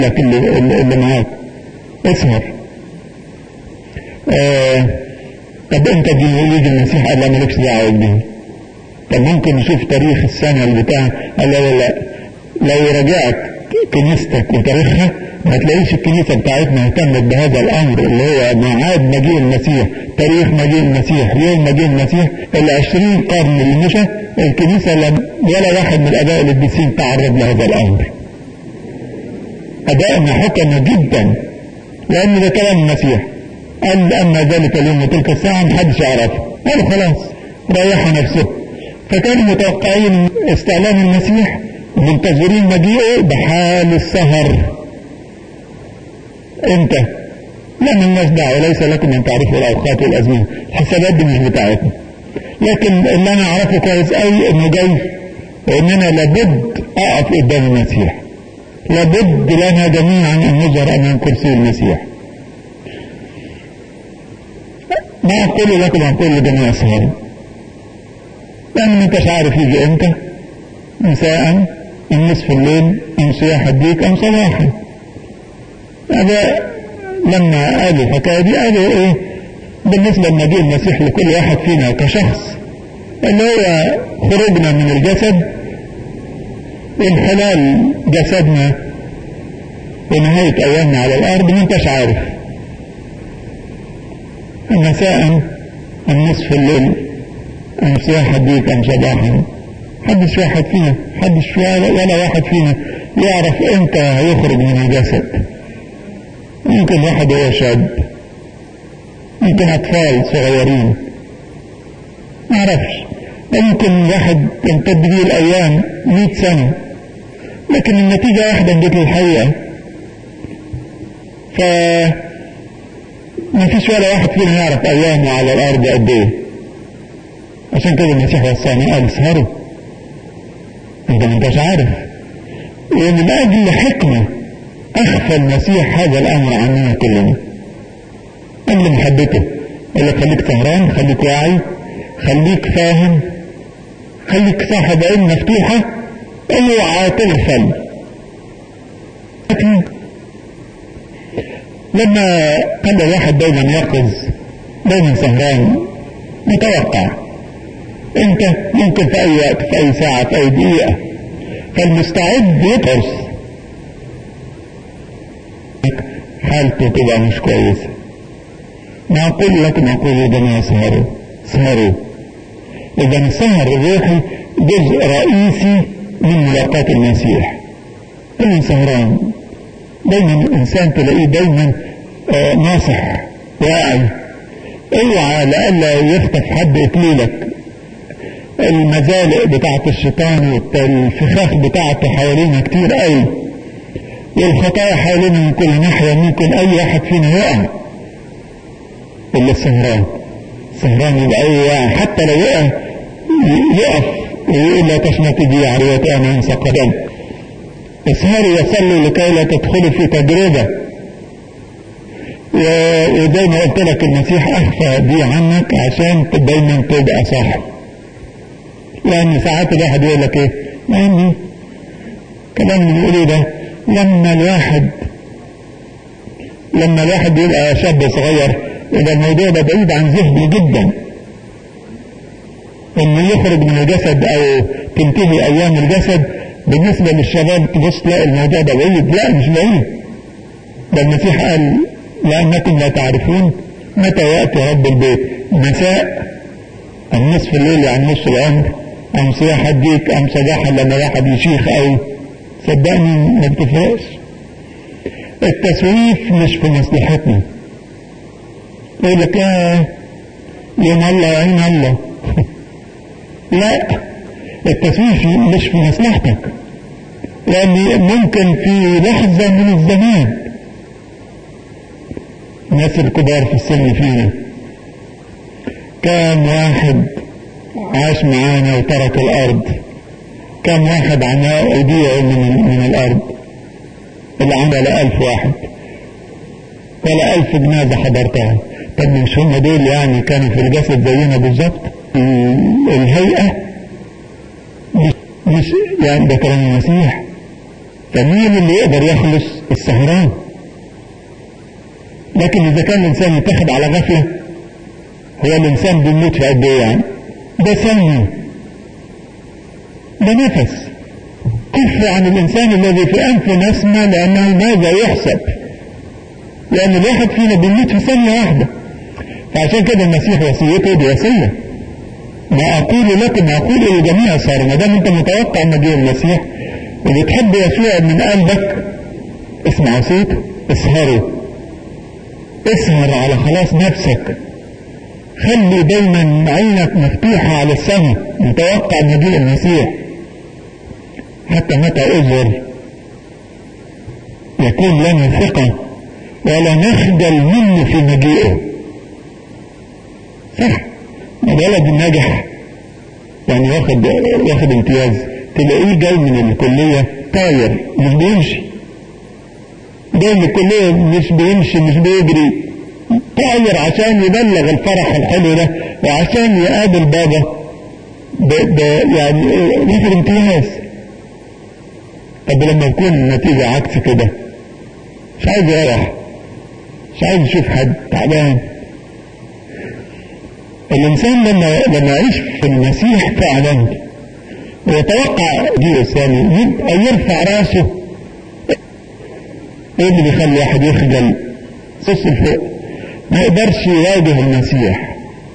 لك اللي, اللي معاك اسهر آه طب انت دي يجي المسيح قال لا مالكش دعوه بيه طب ممكن نشوف تاريخ السنه اللي بتاع قال لا لا لا لو رجعت كنيستك وتاريخها ما تلاقيش الكنيسة بتاعتنا اهتمت بهذا الأمر اللي هو ميعاد مجيء المسيح تاريخ مجيء المسيح يوم مجيء المسيح العشرين قرن اللي مشى الكنيسة لم ولا واحد من الآباء القديسين تعرض لهذا الأمر أبائنا حكموا جدا لأن ده كلام المسيح قال أما ذلك اليوم وتلك الساعة محدش يعرفه قالوا خلاص ريحوا نفسه فكانوا متوقعين استعلام المسيح منتظرين مجيئه بحال السهر انت لا ملناش دعوه ليس لكم ان تعرفوا الاوقات والازمنه الحسابات دي مش بتاعتنا لكن اللي انا اعرفه كويس قوي انه جاي واننا لابد اقف قدام المسيح لابد لنا جميعا ان نظهر امام كرسي المسيح ما اقول لكم اقول لجميع الصغار لان ما انتش عارف يجي امتى مساء ام نصف الليل ام صياح الديك ام صباحا هذا لما قالوا الحكايه دي قالوا ايه بالنسبه لمجيء المسيح لكل واحد فينا كشخص اللي هو خروجنا من الجسد انحلال جسدنا ونهاية أيامنا على الأرض ما انتش عارف مساء أم نصف الليل أم صياح الديك أم صباحا حدش واحد فينا حدش ولا واحد فينا يعرف امتى هيخرج من الجسد ممكن واحد هو شاب ممكن أطفال صغيرين ما أعرفش ممكن واحد تمتد به الأيام مئة سنة لكن النتيجة واحدة جت للحقيقة ف ما فيش ولا واحد فينا يعرف أيامه على الأرض قد إيه عشان كده المسيح وصانا قال اسهروا أنت ما أنتش عارف ومن أجل حكمة أخفى المسيح هذا الأمر عننا كلنا قبل محبته قال لك خليك سهران خليك واعي خليك فاهم خليك صاحب عين مفتوحة اوعى تغفل لكن لما قال الواحد دايما يقظ دايما سهران متوقع انت ممكن في اي وقت في اي ساعة في اي دقيقة فالمستعد يقرص حالته تبقى مش كويسة ما أقول لكم أقول يا جماعة سهروا سهروا إذا السهر الروحي جزء رئيسي من ملاقاة المسيح كل سهران دايما الإنسان تلاقيه دايما آه ناصح واعي اوعى لألا يخطف حد إكليلك المزالق بتاعت الشيطان والفخاخ بتاعته حوالينا كتير قوي والخطايا حوالينا من كل ناحية ممكن أي واحد فينا يقع إلا السهران السهران يبقى أي واحد حتى لو وقع يقف ويقول لا تشمت بي عرية أنا أنسى قدم اسهروا وصلوا لكي لا تدخلوا في تجربة وزي ما قلت لك المسيح أخفى دي عنك عشان دايما تبقى صح لأن ساعات الواحد يقول لك إيه؟ يعني كلام اللي بيقولوا ده لما الواحد لما الواحد يبقى شاب صغير يبقى الموضوع ده بعيد عن ذهنه جدا انه يخرج من الجسد او تنتهي ايام الجسد بالنسبة للشباب تبص تلاقي الموضوع ده بعيد لا مش بعيد ده المسيح قال لأنكم لا تعرفون متى يأتي رب البيت مساء أم نصف الليل يعني نصف العمر أم صياح الديك أم صباحا لما واحد يشيخ أو صدقني ما بتفرقش التسويف مش في مصلحتنا يقول لك اه يوم الله عين الله لا التسويف مش في مصلحتك لأن ممكن في لحظة من الزمان الناس الكبار في السن فينا كم واحد عاش معانا وترك الأرض كم واحد عنا يضيع من, من الأرض اللي عمل ألف واحد ولا ألف جنازة حضرتها طب مش هم دول يعني كانوا في الجسد زينا بالظبط الهيئة مش, مش يعني ده كلام المسيح فمين اللي يقدر يخلص السهران لكن اذا كان الانسان يتاخد على غفلة هو الانسان بيموت في قد ايه يعني ده ثانية ده نفس كف عن الانسان الذي في انف نسمة لانه ماذا يحسب لان الواحد فينا بيموت في ثانية واحدة فعشان كده المسيح وصيته دي وصية ما اقول لكم اقول للجميع صار ما دام انت متوقع مجيء المسيح وبتحب يسوع من قلبك اسمع وصيته اسهروا اسهر على خلاص نفسك خلي دايما عينك مفتوحة على السماء متوقع مجيء المسيح حتى متى أزر يكون لنا ثقة ولا نخجل منه في مجيئه صح الولد الناجح يعني واخد واخد امتياز تلاقيه جاي من الكلية طاير مش بيمشي جاي من الكلية مش بيمشي مش بيجري طاير عشان يبلغ الفرح الحلو ده وعشان يقابل بابا ب... ب... يعني ياخد امتياز طب لما يكون النتيجة عكس كده مش عايز يروح مش عايز يشوف حد تعبان الإنسان لما لما يعيش في المسيح فعلا ويتوقع دي الثاني يبقى يرفع راسه ايه اللي بيخلي واحد يخجل صص الفوق ما يقدرش يواجه المسيح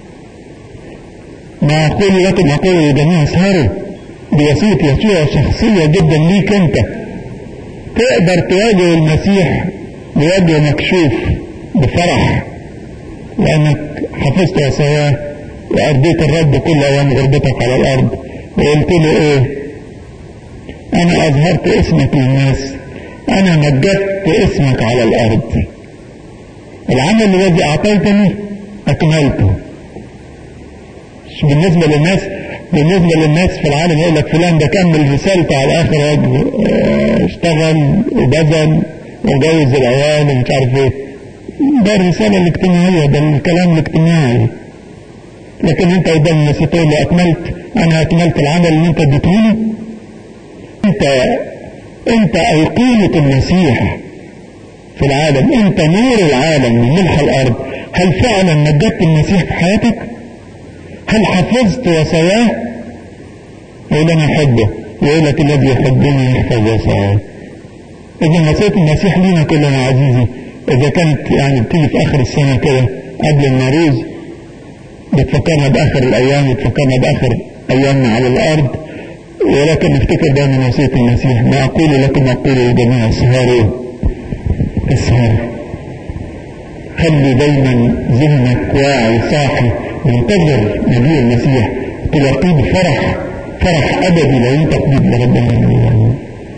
ما أقول لكم أقول لجميع اسهروا بوسيط يسوع شخصية جدا ليك أنت تقدر تواجه المسيح بوجه مكشوف بفرح لأنك حفظت وصاياه وأرضيت الرب كل أيام غربتك على الأرض وقلت له إيه أنا أظهرت اسمك للناس أنا مجدت اسمك على الأرض العمل الذي أعطيتني أكملته مش بالنسبة للناس بالنسبة للناس في العالم يقول لك فلان ده كمل رسالته على آخر وجه اشتغل وبذل وجوز العيال ومش عارف ايه ده الرسالة الاجتماعية ده الكلام الاجتماعي لكن انت قدام الناس تقول له اكملت انا اكملت العمل اللي انت اديتهولي انت انت ايقونة المسيح في العالم انت نور العالم من ملح الارض هل فعلا مجدت المسيح في حياتك هل حفظت وصاياه يقول انا احبه يقول لك الذي يحبني يحفظ وصاياه اذا وصيه المسيح لينا كلنا عزيزي اذا كانت يعني بتيجي في اخر السنه كده قبل النروز بتفكرنا باخر الايام بتفكرنا باخر ايامنا على الارض ولكن نفتكر دائما وصيه المسيح ما اقول لكم اقول للجميع اسهروا اسهر خلي دايما ذهنك واعي صاحي منتظر مجيء المسيح تلاقيه بفرح فرح ابدي لا ينطق به ربنا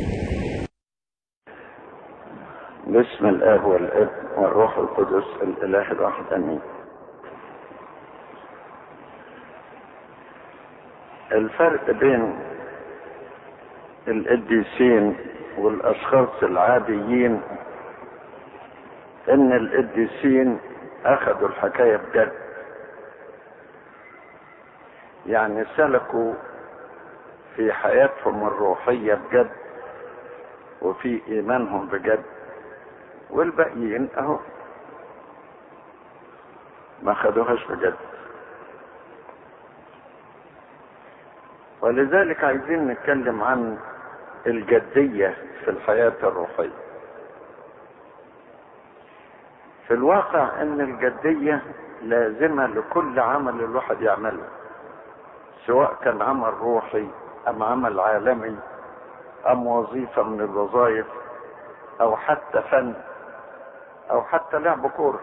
باسم الاب والابن والروح القدس الاله الواحد امين الفرق بين القديسين والاشخاص العاديين ان القديسين اخذوا الحكايه بجد يعني سلكوا في حياتهم الروحيه بجد وفي ايمانهم بجد والباقيين اهو ما خدوهاش بجد ولذلك عايزين نتكلم عن الجدية في الحياة الروحية في الواقع ان الجدية لازمة لكل عمل الواحد يعمله سواء كان عمل روحي ام عمل عالمي ام وظيفة من الوظائف او حتى فن او حتى لعب كورة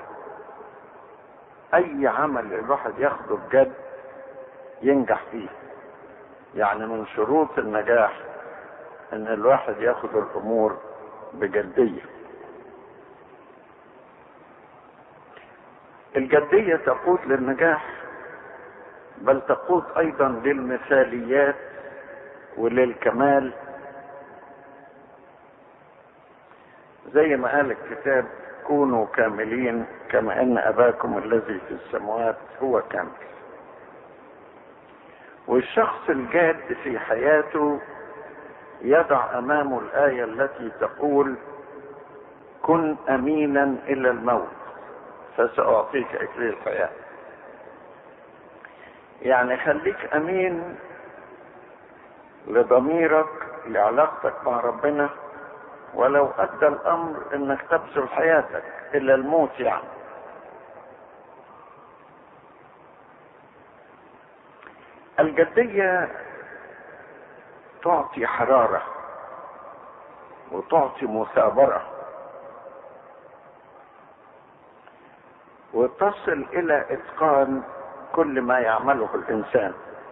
اي عمل الواحد ياخده بجد ينجح فيه يعني من شروط النجاح ان الواحد ياخد الامور بجدية الجدية تقود للنجاح بل تقود ايضا للمثاليات وللكمال زي ما قال الكتاب كونوا كاملين كما ان اباكم الذي في السماوات هو كامل والشخص الجاد في حياته يضع امامه الايه التي تقول كن امينا الى الموت فساعطيك اكليل الحياه يعني خليك امين لضميرك لعلاقتك مع ربنا ولو ادى الامر انك تبذل حياتك الى الموت يعني الجديه تعطي حراره وتعطي مثابره وتصل الى اتقان كل ما يعمله الانسان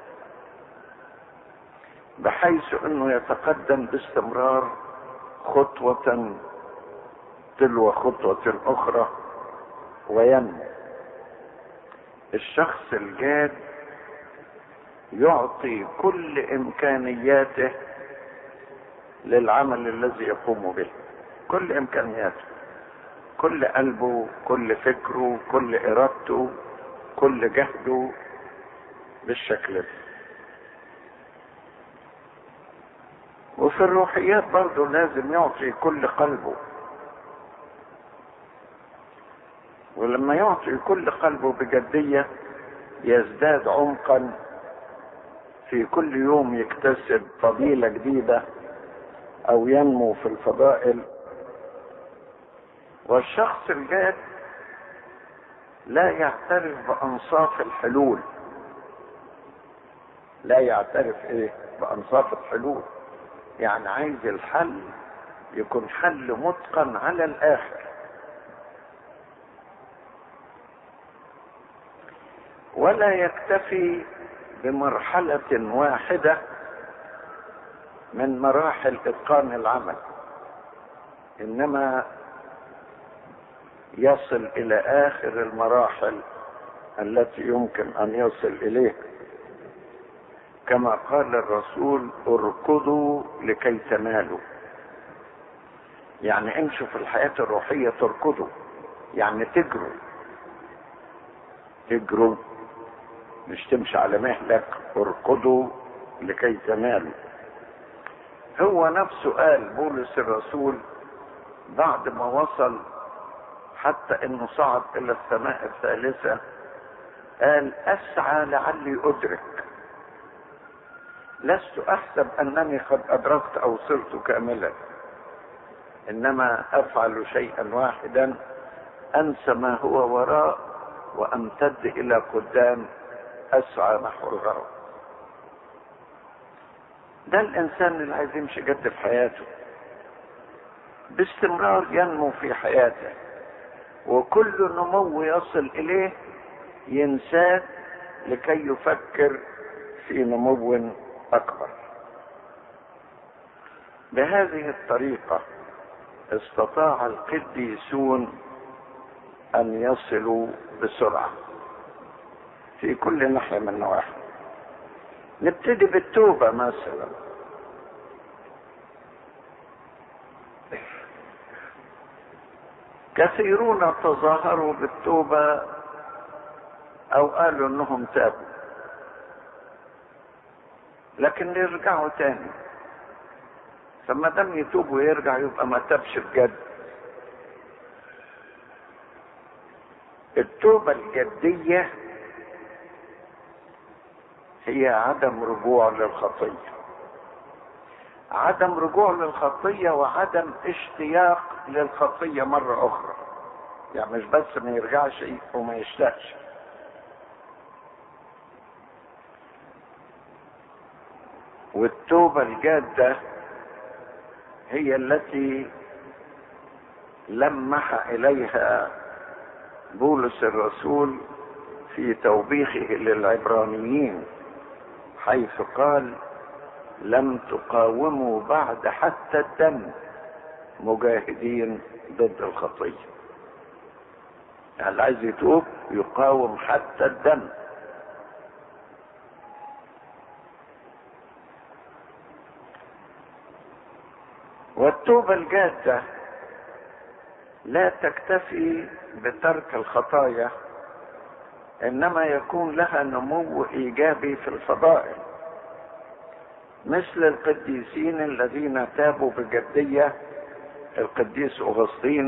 بحيث انه يتقدم باستمرار خطوة تلو خطوة اخرى وينمو الشخص الجاد يعطي كل امكانياته للعمل الذي يقوم به كل امكانياته كل قلبه كل فكره كل ارادته كل جهده بالشكل ده وفي الروحيات برضه لازم يعطي كل قلبه ولما يعطي كل قلبه بجدية يزداد عمقا في كل يوم يكتسب فضيلة جديدة او ينمو في الفضائل والشخص الجاد لا يعترف بانصاف الحلول لا يعترف ايه بانصاف الحلول يعني عايز الحل يكون حل متقن على الاخر ولا يكتفي بمرحلة واحدة من مراحل اتقان العمل انما يصل الى اخر المراحل التي يمكن ان يصل اليها كما قال الرسول اركضوا لكي تنالوا يعني امشوا في الحياة الروحية تركضوا يعني تجروا تجروا مش تمشي على مهلك اركضوا لكي تنالوا هو نفسه قال بولس الرسول بعد ما وصل حتى انه صعد الى السماء الثالثة قال اسعى لعلي ادرك لست احسب انني قد ادركت او صرت كاملا انما افعل شيئا واحدا انسى ما هو وراء وامتد الى قدام اسعى نحو الغرب ده الانسان اللي عايز يمشي جد في حياته باستمرار ينمو في حياته وكل نمو يصل اليه ينساه لكي يفكر في نمو اكبر بهذه الطريقه استطاع القديسون ان يصلوا بسرعه في كل ناحيه من النواحي نبتدي بالتوبه مثلا كثيرون تظاهروا بالتوبه او قالوا انهم تابوا لكن يرجعوا تاني فما دام يتوب ويرجع يبقى ما تابش بجد التوبة الجدية هي عدم رجوع للخطية عدم رجوع للخطية وعدم اشتياق للخطية مرة أخرى يعني مش بس ما يرجعش وما يشتاقش والتوبة الجادة هي التي لمح إليها بولس الرسول في توبيخه للعبرانيين حيث قال لم تقاوموا بعد حتى الدم مجاهدين ضد الخطية يعني اللي عايز يتوب يقاوم حتى الدم والتوبة الجادة لا تكتفي بترك الخطايا انما يكون لها نمو ايجابي في الفضائل مثل القديسين الذين تابوا بجدية القديس أغسطين